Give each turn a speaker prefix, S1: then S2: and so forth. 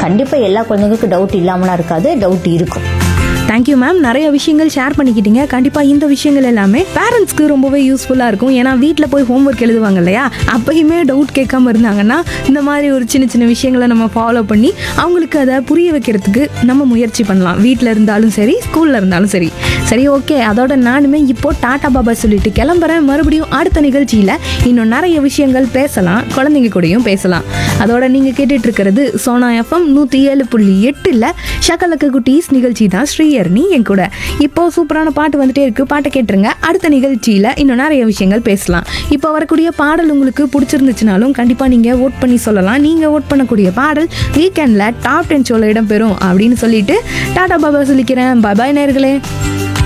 S1: கண்டிப்பாக எல்லா குழந்தைங்களுக்கும் டவுட் இல்லாமலாம் இருக்காது டவுட் இருக்கும்
S2: தேங்க்யூ மேம் நிறைய விஷயங்கள் ஷேர் பண்ணிக்கிட்டீங்க கண்டிப்பாக இந்த விஷயங்கள் எல்லாமே பேரண்ட்ஸ்க்கு ரொம்பவே யூஸ்ஃபுல்லாக இருக்கும் ஏன்னா வீட்டில் போய் ஹோம்ஒர்க் எழுதுவாங்க இல்லையா அப்பயுமே டவுட் கேட்காம இருந்தாங்கன்னா இந்த மாதிரி ஒரு சின்ன சின்ன விஷயங்களை நம்ம ஃபாலோ பண்ணி அவங்களுக்கு அதை புரிய வைக்கிறதுக்கு நம்ம முயற்சி பண்ணலாம் வீட்டில் இருந்தாலும் சரி ஸ்கூலில் இருந்தாலும் சரி சரி ஓகே அதோட நானுமே இப்போ டாடா பாபா சொல்லிட்டு கிளம்புறேன் மறுபடியும் அடுத்த நிகழ்ச்சியில் இன்னும் நிறைய விஷயங்கள் பேசலாம் குழந்தைங்க கூடயும் பேசலாம் அதோட நீங்கள் கேட்டுட்டு இருக்கிறது சோனா எஃப்எம் நூற்றி ஏழு புள்ளி எட்டில் ஷக்கலக்கு குட்டீஸ் நிகழ்ச்சி தான் ஸ்ரீயர்னி என் கூட இப்போ சூப்பரான பாட்டு வந்துட்டே இருக்கு பாட்டை கேட்டுருங்க அடுத்த நிகழ்ச்சியில் இன்னும் நிறைய விஷயங்கள் பேசலாம் இப்போ வரக்கூடிய பாடல் உங்களுக்கு பிடிச்சிருந்துச்சுனாலும் கண்டிப்பாக நீங்கள் ஓட் பண்ணி சொல்லலாம் நீங்கள் ஓட் பண்ணக்கூடிய பாடல் வீக்கெண்டில் டாப் டென் ஷோவில் இடம்பெறும் அப்படின்னு சொல்லிட்டு டாடா பாபா சொல்லிக்கிறேன் பாய் நேர்களே